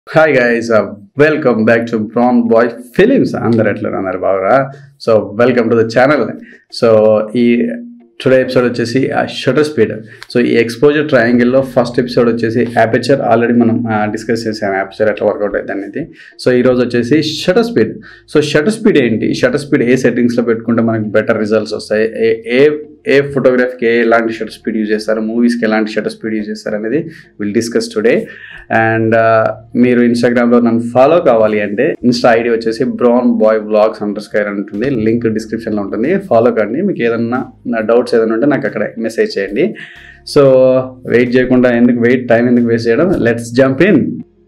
hi guys welcome back to brown boy films అందరు ఎట్లా అన్నారు బావరా so welcome to the channel so ఈ టుడే ఎపిసోడ్ వచ్చేసి షటర్ స్పీడ్ సో ఈ ఎక్స్పోజర్ ట్రయాంగిల్లో ఫస్ట్ ఎపిసోడ్ వచ్చేసి యాపేచర్ ఆల్రెడీ మనం డిస్కస్ చేసాం యాపేచర్ ఎట్లా వర్కౌట్ అవుతుంది అనేది సో ఈ రోజు వచ్చేసి shutter speed so shutter speed ఏంటి షటర్ స్పీడ్ ఏ సెట్టింగ్స్లో పెట్టుకుంటే మనకి బెటర్ రిజల్ట్స్ వస్తాయి ఏ ఏ ఏ ఫోటోగ్రఫీకి ఏ ఎలాంటి షటర్ స్పీడ్ యూజ్ చేస్తారు మూవీస్కి ఎలాంటి షటర్ స్పీడ్ యూజ్ చేస్తారు అనేది విల్ డిస్కస్ టుడే అండ్ మీరు ఇన్స్టాగ్రామ్లో నన్ను ఫాలో కావాలి అంటే ఇన్స్టా ఐడి వచ్చేసి brown boy vlogs underscore అని ఉంటుంది లింక్ డిస్క్రిప్షన్లో ఉంటుంది ఫాలో కండి మీకు ఏదన్నా డౌట్స్ ఏదైనా ఉంటే నాకు అక్కడ మెసేజ్ చేయండి సో వెయిట్ చేయకుండా ఎందుకు వెయిట్ టైం ఎందుకు వేస్ట్ చేయడం let's jump in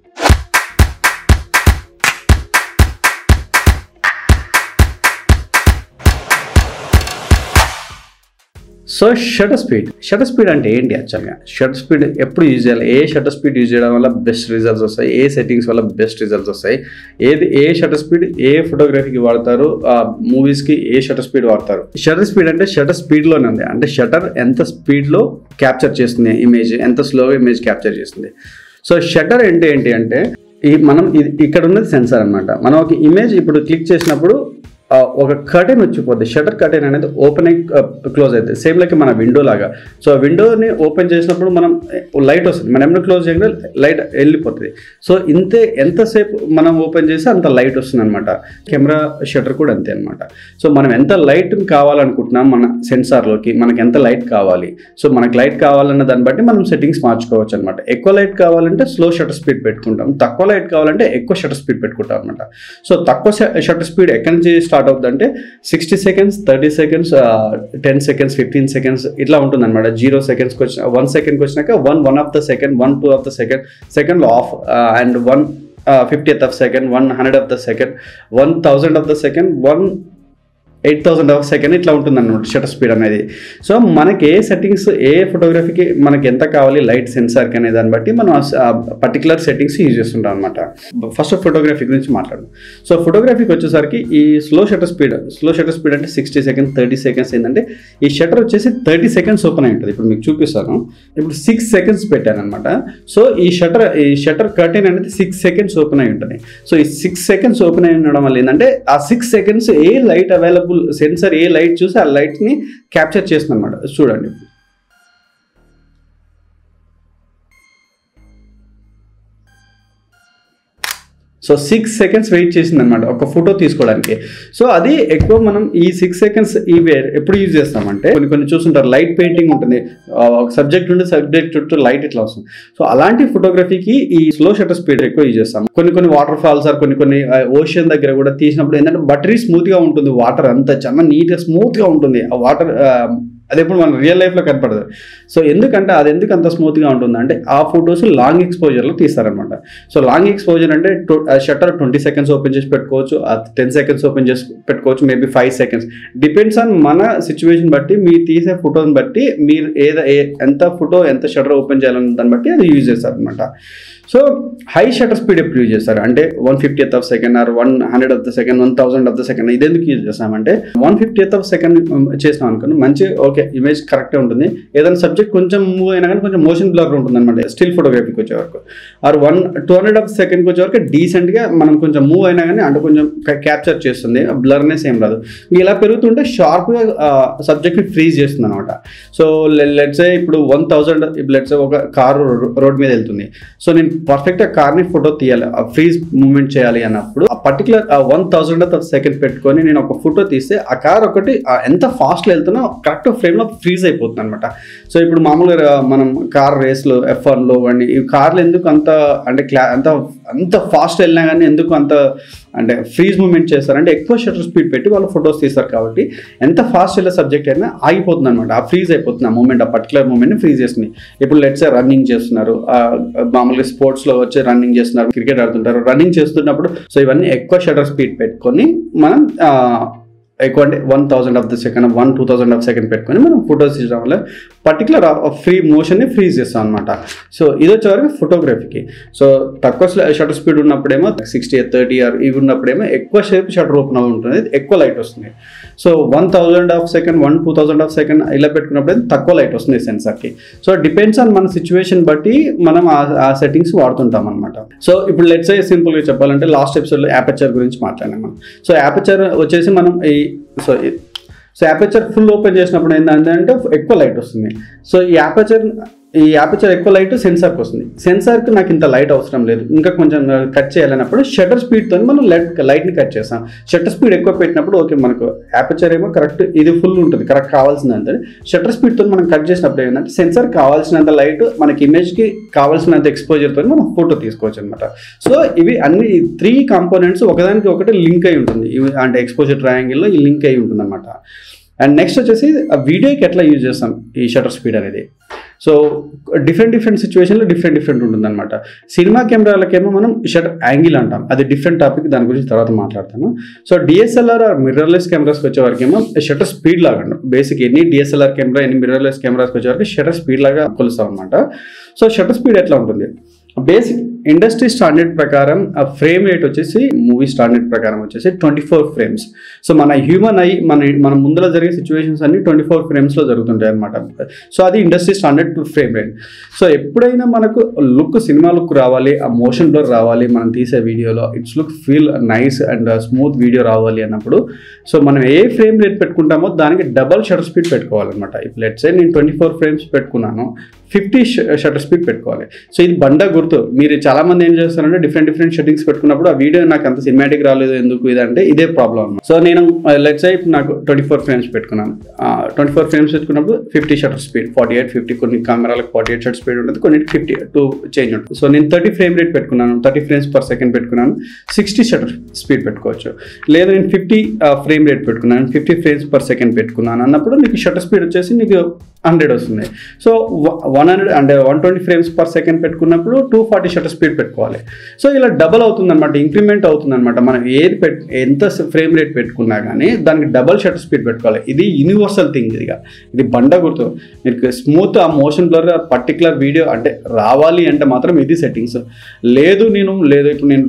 so shutter speed shutter speed అంటే ఏంటి యాక్చువల్గా షటర్ స్పీడ్ ఎప్పుడు యూజ్ చేయాలి ఏ షటర్ స్పీడ్ యూజ్ చేయడం వల్ల బెస్ట్ రిజల్ట్స్ వస్తాయి ఏ సెట్టింగ్స్ వల్ల బెస్ట్ రిజల్ట్స్ వస్తాయి ఏది ఏ షటర్ స్పీడ్ ఏ ఫోటోగ్రఫీకి వాడతారు ఆ మూవీస్కి ఏ షటర్ స్పీడ్ వాడతారు షటర్ స్పీడ్ అంటే షటర్ స్పీడ్లోనే ఉంది అంటే షటర్ ఎంత స్పీడ్లో క్యాప్చర్ చేస్తుంది ఇమేజ్ ఎంత స్లోగా ఇమేజ్ క్యాప్చర్ చేస్తుంది సో షటర్ అంటే ఏంటి అంటే ఈ మనం ఇది ఇక్కడ ఉన్నది సెన్సార్ అనమాట మనం ఒక ఇమేజ్ ఇప్పుడు క్లిక్ చేసినప్పుడు ఆ, ఒక కర్టెన్ వచ్చిపోద్ది షటర్ కర్టెన్ అనేది ఓపెన్ అయి క్లోజ్ అవుతుంది సేమ్ లైక్ మన విండో లాగా సో విండోని ఓపెన్ చేసినప్పుడు మనం లైట్ వస్తుంది మనం ఏమైనా క్లోజ్ చేయగానే లైట్ వెళ్ళిపోతుంది సో ఇంతే ఎంతసేపు మనం ఓపెన్ చేస్తే అంత లైట్ వస్తుంది అనమాట కెమెరా షటర్ కూడా అంతే అనమాట సో మనం ఎంత లైట్ కావాలనుకుంటున్నాం మన సెన్సార్లోకి మనకి ఎంత లైట్ కావాలి సో మనకి లైట్ కావాలన్న దాన్ని బట్టి మనం సెట్టింగ్స్ మార్చుకోవచ్చు అనమాట ఎక్కువ లైట్ కావాలంటే స్లో షటర్ స్పీడ్ పెట్టుకుంటాం తక్కువ లైట్ కావాలంటే ఎక్కువ షటర్ స్పీడ్ పెట్టుకుంటాం అనమాట సో తక్కువ షటర్ స్పీడ్ ఎక్కడి నుంచి స్టార్ట్ అవుతుంది అంటే sixty seconds thirty seconds ten seconds fifteen seconds ఇట్లా ఉంటుంది అనమాట జీరో సెకండ్స్కి వచ్చిన వన్ సెకండ్కి వచ్చినాక one one of the second one two of the second second of and one fiftieth of second one hundred of the second one thousand of the second one eight thousand of second ఇట్లా ఉంటుంది అనమాట shutter speed అనేది so మనకి ఏ settings ఏ ఫోటోగ్రఫీకి మనకి ఎంత కావాలి light సెన్సార్కి అనే దాన్ని బట్టి మనం పర్టికులర్ సెట్టింగ్స్ యూజ్ చేస్తుంటాం అనమాట ఫస్ట్ ఫోటోగ్రఫీ గురించి మాట్లాడడం సో ఫోటోగ్రఫీకి వచ్చేసరికి ఈ slow shutter speed slow shutter speed అంటే సిక్స్టీ సెకండ్స్ థర్టీ సెకండ్స్ ఏంటంటే ఈ షటర్ వచ్చేసి థర్టీ సెకండ్స్ ఓపెన్ అయి ఉంటుంది ఇప్పుడు మీకు చూపిస్తాను ఇప్పుడు సిక్స్ సెకండ్స్ పెట్టాను అనమాట సో ఈ షటర్ ఈ షటర్ కర్టెన్ అనేది సిక్స్ సెకండ్స్ ఓపెన్ అయి ఉంటుంది సో ఈ సిక్స్ సెకండ్స్ ఓపెన్ అయి ఉండడం వల్ల ఏంటంటే ఆ సిక్స్ సెకండ్స్ ఏ లైట్ అవైలబుల్ సెన్సర్ ఏ లైట్ చూసి ఆ లైట్ని క్యాప్చర్ చేస్తుంది అనమాట చూడండి సో సిక్స్ సెకండ్స్ వెయిట్ చేసింది అనమాట ఒక ఫోటో తీసుకోవడానికి సో అది ఎక్కువ మనం ఈ సిక్స్ సెకండ్స్ ఈ వే- ఎప్పుడు యూజ్ చేస్తామంటే కొన్ని కొన్ని చూస్తుంటారు లైట్ పెయింటింగ్ ఉంటుంది ఆ, ఒక సబ్జెక్ట్ ఉంటే సబ్జెక్ట్ చుట్టూ లైట్ ఇట్లా వస్తుంది సో అలాంటి ఫోటోగ్రఫీకి ఈ స్లో షటర్ స్పీడ్ ఎక్కువ యూజ్ చేస్తాం కొన్ని కొన్ని వాటర్ ఫాల్స్ ఆర్ కొన్ని కొన్ని ఓషన్ దగ్గర కూడా తీసినప్పుడు ఏంటంటే బటరీ స్మూత్ గా ఉంటుంది వాటర్ అంతా చాలా నీట్ గా స్మూత్ గా ఉంటుంది ఆ వాటర్ అది ఎప్పుడు మన రియల్ లైఫ్లో కనపడదు సో ఎందుకంటే అది ఎందుకు అంత స్మూత్గా ఉంటుంది అంటే ఆ ఫొటోస్ లాంగ్ ఎక్స్పోజర్లో తీస్తారనమాట సో లాంగ్ ఎక్స్పోజర్ అంటే షట్టర్ ట్వంటీ సెకండ్స్ ఓపెన్ చేసి పెట్టుకోవచ్చు టెన్ సెకండ్స్ ఓపెన్ చేసి పెట్టుకోవచ్చు maybe five seconds depends on మన సిచ్యువేషన్ బట్టి మీరు తీసే ఫోటోని బట్టి మీరు ఏదో ఏ- ఎంత ఫోటో ఎంత షటర్ ఓపెన్ చేయాలన్న దాన్ని బట్టి అది యూజ్ చేస్తారు అనమాట సో హై షటర్ స్పీడ్ ఎప్పుడు యూజ్ చేస్తారు అంటే one fiftieth of second or one hundred of the second one thousand of the second ఇది ఎందుకు యూజ్ చేస్తామంటే వన్ ఫిఫ్టీత్ ఆఫ్ సెకండ్ చేసినాం అనుకోండి మంచి ఓకే ఇమేజ్ కరెక్టే ఉంటుంది ఏదైనా సబ్జెక్ట్ కొంచెం మూవ్ అయినా కానీ కొంచెం మోషన్ బ్లర్ ఉంటుంది అనమాట స్టిల్ ఫోటోగ్రఫీకి వచ్చే వరకు or one two hundred of సెకండ్కి వచ్చే వరకు డీసెంట్గా మనం కొంచెం మూవ్ అయినా కానీ అంటే కొంచెం క్యాప్చర్ చేస్తుంది బ్లర్నెస్ ఏం రాదు ఇలా పెరుగుతుంటే షార్ప్గా సబ్జెక్ట్ని ఫ్రీజ్ చేస్తుంది అనమాట సో లెట్సే ఇప్పుడు వన్ థౌజండ్ ఇప్పుడు లెట్సే ఒక కారు రోడ్ మీద వెళ్తుంది సో నేను పర్ఫెక్ట్గా కార్ని ఫోటో తీయాలి ఆ ఫ్రీజ్ మూమెంట్ చేయాలి అన్నప్పుడు ఆ particular one thousand of second పెట్టుకొని నేను ఒక ఫోటో తీస్తే ఆ కార్ ఒకటి ఆ ఎంత ఫాస్ట్లో వెళ్తున్నా కరెక్ట్ ఫ్రేమ్లో ఫ్రీజ్ అయిపోతుంది అనమాట సో ఇప్పుడు మామూలుగా మనం కార్ రేస్లో ఎఫ్ వన్లో కానీ ఈ కార్లు ఎందుకు అంత అంటే క్లా అంత అంత ఫాస్ట్ వెళ్ళినా కానీ ఎందుకు అంత అంటే ఫ్రీజ్ మూమెంట్ చేస్తారంటే ఎక్కువ షటర్ స్పీడ్ పెట్టి వాళ్ళు ఫొటోస్ తీస్తారు కాబట్టి ఎంత ఫాస్ట్ వెళ్ళే సబ్జెక్ట్ అయినా ఆగిపోతుంది అనమాట ఆ ఫ్రీజ్ అయిపోతుంది ఆ మూమెంట్ ఆ పర్టికులర్ మూమెంట్ని ఫ్రీజ్ చేస్తుంది ఇప్పుడు లెట్స్ రన్నింగ్ చేస్తున్నారు ఆ, మామూలుగా స్పోర్ట్స్లో వచ్చి రన్నింగ్ చేస్తున్నారు క్రికెట్ ఆడుతుంటారు రన్నింగ్ చేస్తున్నప్పుడు సో ఇవన్నీ ఎక్కువ షటర్ స్పీడ్ పెట్టుకొని మనం ఆ, ఎక్కువ అంటే one thousand of the second one two thousand of second పెట్టుకొని మనం ఫొటోస్ తీయడం వల్ల పర్టికులర్ ఫ్రీ మోషన్ని ఫ్రీజ్ చేస్తాం అనమాట సో ఇది వచ్చేవరకు ఫోటోగ్రఫీకి సో తక్కువ షటర్ స్పీడ్ ఉన్నప్పుడేమో సిక్స్టీ థర్టీ ఆర్ ఇవి ఉన్నప్పుడేమో ఎక్కువ షేప్ షటర్ ఓపెన్ ఉంటుంది ఎక్కువ లైట్ వస్తుంది so one thousand of second one two thousand of second ఇలా పెట్టుకున్నప్పుడు అయితే తక్కువ లైట్ వస్తుంది సెన్సార్కి సో డిపెండ్స్ ఆన్ మన సిచ్యువేషన్ బట్టి మనం ఆ- ఆ సెట్టింగ్స్ వాడుతుంటాం అనమాట సో ఇప్పుడు లెట్స్ ఏ సింపుల్గా చెప్పాలంటే లాస్ట్ ఎపిసోడ్లో యాపచర్ గురించి మాట్లాడాం మనం సో యాపచర్ వచ్చేసి మనం ఈ సో ఈ- సో యాపచర్ ఫుల్ ఓపెన్ చేసినప్పుడు ఏంటంటే ఎక్కువ లైట్ వస్తుంది సో ఈ యాపచర్ ఈ యాపచర్ ఎక్కువ లైట్ సెన్సార్కి వస్తుంది సెన్సార్కి నాకు ఇంత లైట్ అవసరం లేదు ఇంకా కొంచెం కట్ చేయాలన్నప్పుడు షటర్ స్పీడ్తో మనం లైట్ లైట్ని కట్ చేస్తాం షటర్ స్పీడ్ ఎక్కువ పెట్టినప్పుడు ఓకే మనకు యాపచర్ ఏమో కరెక్ట్ ఇది ఫుల్ ఉంటుంది కరెక్ట్ కావాల్సినంత షటర్ స్పీడ్తో మనం కట్ చేసినప్పుడు ఏంటంటే సెన్సార్ కావాల్సినంత లైట్ మనకి ఇమేజ్కి కావాల్సినంత ఎక్స్పోజర్తో మనం ఫోటో తీసుకోవచ్చు అనమాట సో ఇవి అన్ని త్రీ కాంపోనెంట్స్ ఒకదానికి ఒకటి లింక్ అయి ఉంటుంది ఇవి అంటే ఎక్స్పోజర్ ట్రయాంగిల్లో ఈ లింక్ అయి ఉంటుంది అనమాట అండ్ నెక్స్ట్ వచ్చేసి ఆ వీడియోకి ఎట్లా యూజ్ చేస్తాం ఈ షటర్ స్పీడ్ అనేది సో డిఫరెంట్ డిఫరెంట్ సిచ్యువేషన్లో డిఫరెంట్ డిఫరెంట్ ఉంటుంది అనమాట సినిమా కెమెరాలకేమో మనం షటర్ యాంగిల్ అంటాం అది డిఫరెంట్ టాపిక్ దాని గురించి తర్వాత మాట్లాడతాను సో డిఎస్ఎల్ఆర్ ఆర్ మిర్రర్లెస్ కెమెరాస్కి వచ్చే వరకేమో షటర్ స్పీడ్ లాగా అంటాం బేసిక్ ఎన్ని డిఎస్ఎల్ఆర్ కెమెరా ఎన్ని మిర్రర్లెస్ కెమెరాస్కి వచ్చే వరకు షటర్ స్పీడ్ లాగా కొలుస్తాం అనమాట సో షటర్ స్పీడ్ ఎట్లా ఉంటుంది బేసిక్ ఇండస్ట్రీ స్టాండర్డ్ ప్రకారం ఆ ఫ్రేమ్ రేట్ వచ్చేసి మూవీ స్టాండర్డ్ ప్రకారం వచ్చేసి ట్వంటీ ఫోర్ ఫ్రేమ్స్ సో మన హ్యూమన్ ఐ మన మన ముందర జరిగే సిచ్యువేషన్స్ అన్ని ట్వంటీ ఫోర్ ఫ్రేమ్స్లో జరుగుతుంటాయి అనమాట సో అది industry standard frame rate so ఎప్పుడైనా మనకు లుక్ సినిమా లుక్ రావాలి ఆ మోషన్ బ్లర్ రావాలి మనం తీసే వీడియోలో it's look feel nice and smooth video రావాలి అన్నప్పుడు సో మనం ఏ ఫ్రేమ్ రేట్ పెట్టుకుంటామో దానికి డబల్ షటర్ స్పీడ్ పెట్టుకోవాలన్నమాట ఇప్పుడు లెట్స్ నేను ట్వంటీ ఫోర్ ఫ్రేమ్స్ పెట్టుకున్నాను ఫిఫ్టీ షటర్ స్పీడ్ పెట్టుకోవాలి సో ఇది బండ గుర్తు మీరు చాలా మంది ఏం చేస్తారంటే డిఫరెంట్ డిఫరెంట్ సెట్టింగ్స్ పెట్టుకున్నప్పుడు ఆ వీడియో నాకు అంత సినిమాటిక్ రాలేదు ఎందుకు ఇదంటే ఇదే ప్రాబ్లం అన్నమాట సో నేను లెట్స్ ఇప్పుడు నాకు ట్వంటీ ఫోర్ ఫ్రేమ్స్ పెట్టుకున్నాను ట్వంటీ ఫోర్ ఫ్రేమ్స్ పెట్టుకున్నప్పుడు fifty shutter speed forty eight fifty కొన్ని కెమెరాలకు ఫార్టీ ఎయిట్ షటర్ స్పీడ్ ఉంటుంది కొన్ని ఫిఫ్టీ టూ చేంజ్ ఉంటుంది సో నేను థర్టీ ఫ్రేమ్ రేట్ పెట్టుకున్నాను థర్టీ ఫ్రేమ్స్ పర్ సెకండ్ పెట్టుకున్నాను సిక్స్టీ షటర్ స్పీడ్ పెట్టుకోవచ్చు లేదా నేను ఫిఫ్టీ ఫ్రేమ్ రేట్ పెట్టుకున్నాను ఫిఫ్టీ ఫ్రేమ్స్ పర్ సెకండ్ పెట్టుకున్నాను అన్నప్పుడు నీకు షటర్ స్పీడ్ వచ్చేసి నీకు హండ్రెడ్ వస్తుంది సో వన్ హండ్రెడ్ అంటే one twenty frames per second పెట్టుకున్నప్పుడు టూ ఫార్టీ షటర్ స్పీడ్ పెట్టుకోవాలి సో ఇలా డబల్ అవుతుంది అనమాట ఇంక్రిమెంట్ అవుతుంది అనమాట మనం ఏది పెట్ ఎంత ఫ్రేమ్ రేట్ పెట్టుకున్నా కానీ దానికి డబల్ షటర్ స్పీడ్ పెట్టుకోవాలి ఇది యూనివర్సల్ థింగ్ ఇదిగా ఇది బండ గుర్తు మీకు స్మూత్ ఆ మోషన్ బ్లర్ పర్టికులర్ వీడియో అంటే రావాలి అంటే మాత్రం ఇది సెట్టింగ్స్ లేదు నేను లేదు ఇప్పుడు నేను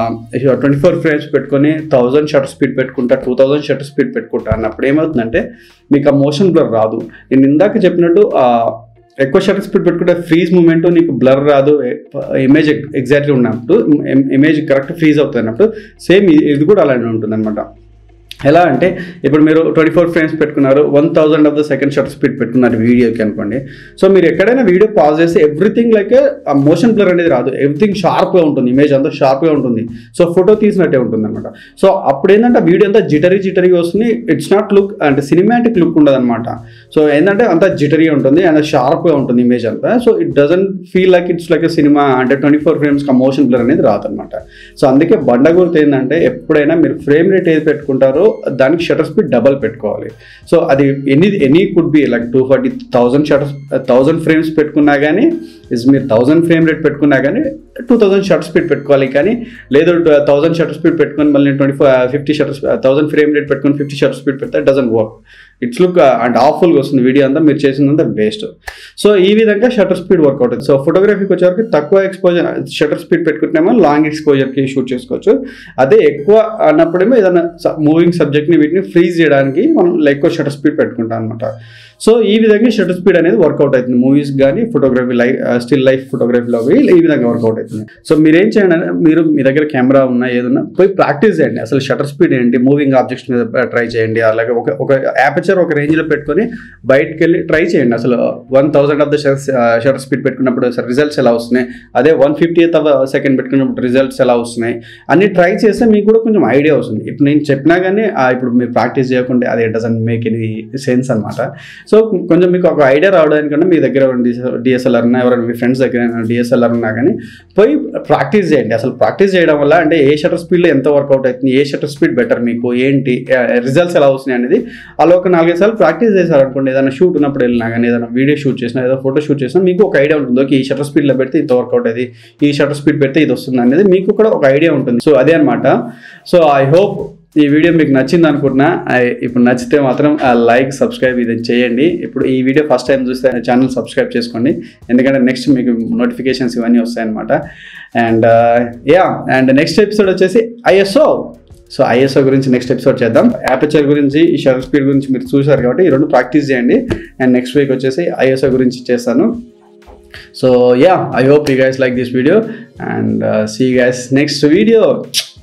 ట్వంటీ ఫోర్ ఫ్రేమ్స్ పెట్టుకొని థౌజండ్ షటర్ స్పీడ్ పెట్టుకుంటా టూ థౌజండ్ షటర్ స్పీడ్ పెట్టుకుంటా అన్నప్పుడు ఏమవుతుందంటే మీకు ఆ మోషన్ బ్లర్ రాదు నేను ఇందాక చెప్పినట్టు ఆ ఎక్కువ షటర్ స్పీడ్ పెట్టుకుంటే ఫ్రీజ్ మూమెంట్ నీకు బ్లర్ రాదు ఇమేజ్ ఎగ్జాక్ట్లీ ఉన్నప్పుడు ఇమేజ్ కరెక్ట్ ఫ్రీజ్ అవుతుంది అన్నప్పుడు సేమ్ ఇది కూడా అలానే ఉంటుంది అనమాట ఎలా అంటే ఇప్పుడు మీరు ట్వంటీ ఫోర్ ఫ్రేమ్స్ పెట్టుకున్నారు one thousand of the second shutter speed పెట్టుకున్నారు వీడియోకి అనుకోండి సో మీరు ఎక్కడైనా వీడియో పాజ్ చేస్తే ఎవ్రీథింగ్ లైక్ ఆ మోషన్ బ్లర్ అనేది రాదు ఎవ్రీథింగ్ షార్ప్గా ఉంటుంది ఇమేజ్ అంతా షార్ప్గా ఉంటుంది సో ఫోటో తీసినట్టే ఉంటుంది అనమాట సో అప్పుడు ఏంటంటే వీడియో అంతా జిటరీ జిటరీగా వస్తుంది ఇట్స్ నాట్ లుక్ అంటే సినిమాటిక్ లుక్ ఉండదు అనమాట సో ఏంటంటే అంతా జిటరీ ఉంటుంది అండ్ షార్ప్గా ఉంటుంది ఇమేజ్ అంతా so it doesn't feel like it's like cinema అంటే twenty four frames motion blur అనేది రాదనమాట సో అందుకే బండ గుర్తు ఏంటంటే ఎప్పుడైనా మీరు ఫ్రేమ్ రేట్ ఏది పెట్టుకుంటారో దానికి షటర్ స్పీడ్ డబల్ పెట్టుకోవాలి సో అది any any could be like two forty thousand shutter thousand frames పెట్టుకున్నా కానీ ఇస్ మీరు థౌసండ్ ఫ్రేమ్ రేట్ పెట్టుకున్నా కానీ టూ థౌసండ్ షటర్ స్పీడ్ పెట్టుకోవాలి కానీ లేదు థౌసండ్ షటర్ స్పీడ్ పెట్టుకొని మళ్ళీ twenty four fifty shutter thousand frame rate పెట్టుకొని ఫిఫ్టీ షటర్ స్పీడ్ పెడితే doesn't work it's look and ఆఫుల్గా వస్తుంది వీడియో అంతా మీరు చేసిందంతా వేస్ట్ సో ఈ విధంగా షటర్ స్పీడ్ వర్క్ అవుతుంది సో ఫోటోగ్రఫీకి వచ్చేవరకు తక్కువ ఎక్స్పోజర్ షటర్ స్పీడ్ పెట్టుకుంటేమో లాంగ్ ఎక్స్పోజర్కి షూట్ చేసుకోవచ్చు అదే ఎక్కువ అన్నప్పుడేమో ఏదైనా మూవింగ్ సబ్జెక్ట్ని వీటిని ఫ్రీజ్ చేయడానికి మనం ఎక్కువ షటర్ స్పీడ్ పెట్టుకుంటాం అనమాట సో ఈ విధంగా షటర్ స్పీడ్ అనేది వర్కౌట్ అవుతుంది మూవీస్ కానీ ఫోటోగ్రఫీ లైఫ్ స్టిల్ లైఫ్ ఫోటోగ్రఫీలో పోయి ఈ విధంగా వర్కౌట్ అవుతుంది సో మీరు ఏం చేయండి అంటే మీరు మీ దగ్గర కెమెరా ఉన్నా ఏదన్నా పోయి ప్రాక్టీస్ చేయండి అసలు షటర్ స్పీడ్ ఏంటి మూవింగ్ ఆబ్జెక్ట్స్ మీద ట్రై చేయండి అలాగే ఒక ఒక యాపచర్ ఒక రేంజ్లో పెట్టుకొని బయటకు వెళ్ళి ట్రై చేయండి అసలు one thousand of the shutter speed పెట్టుకున్నప్పుడు అసలు రిజల్ట్స్ ఎలా వస్తున్నాయి అదే వన్ ఫిఫ్టీ ఆఫ్ సెకండ్ పెట్టుకున్నప్పుడు రిజల్ట్స్ ఎలా వస్తున్నాయి అన్ని ట్రై చేస్తే మీకు కూడా కొంచెం ఐడియా వస్తుంది ఇప్పుడు నేను చెప్పినా కానీ ఆ, ఇప్పుడు మీరు ప్రాక్టీస్ చేయకుంటే అది డజన్ మేక్ ఎనీ సెన్స్ అనమాట సో కొంచెం మీకు ఒక ఐడియా రావడానికన్నా మీ దగ్గర డిఎస్ఎల్ఆర్ ఉన్నా ఎవరైనా మీ ఫ్రెండ్స్ దగ్గర డిఎస్ఎల్ఆర్ ఉన్నా కానీ పోయి ప్రాక్టీస్ చేయండి అసలు ప్రాక్టీస్ చేయడం వల్ల అంటే ఏ షటర్ స్పీడ్లో ఎంత వర్కౌట్ అవుతుంది ఏ షటర్ స్పీడ్ బెటర్ మీకు ఏంటి రిజల్ట్స్ ఎలా వస్తున్నాయి అనేది అలా ఒక నాలుగైదు సార్లు ప్రాక్టీస్ చేశారు అనుకోండి ఏదైనా షూట్ ఉన్నప్పుడు వెళ్ళినా కానీ ఏదైనా వీడియో షూట్ చేసినా ఏదో ఫోటో షూట్ చేసినా మీకు ఒక ఐడియా ఉంటుంది ఓకే ఈ షటర్ స్పీడ్లో పెడితే ఇంత వర్కౌట్ అది ఈ షటర్ స్పీడ్ పెడితే ఇది వస్తుంది అనేది మీకు కూడా ఒక ఐడియా ఉంటుంది సో అదే అనమాట సో ఐ హోప్ ఈ వీడియో మీకు నచ్చింది అనుకుంటున్నా I- ఇప్పుడు నచ్చితే మాత్రం లైక్ సబ్స్క్రైబ్ ఇది చేయండి ఇప్పుడు ఈ వీడియో ఫస్ట్ టైం చూస్తే ఛానల్ సబ్స్క్రైబ్ చేసుకోండి ఎందుకంటే నెక్స్ట్ మీకు నోటిఫికేషన్స్ ఇవన్నీ వస్తాయన్నమాట and yeah and next episode వచ్చేసి ఐఎస్ఓ సో ఐఎస్ఓ గురించి నెక్స్ట్ ఎపిసోడ్ చేద్దాం యాపచర్ గురించి ఈ షటర్ స్పీడ్ గురించి మీరు చూసారు కాబట్టి ఈ రెండు ప్రాక్టీస్ చేయండి అండ్ నెక్స్ట్ వీక్ వచ్చేసి ఐఎస్ఓ గురించి చేస్తాను so yeah I hope you guys like this video and see guys next video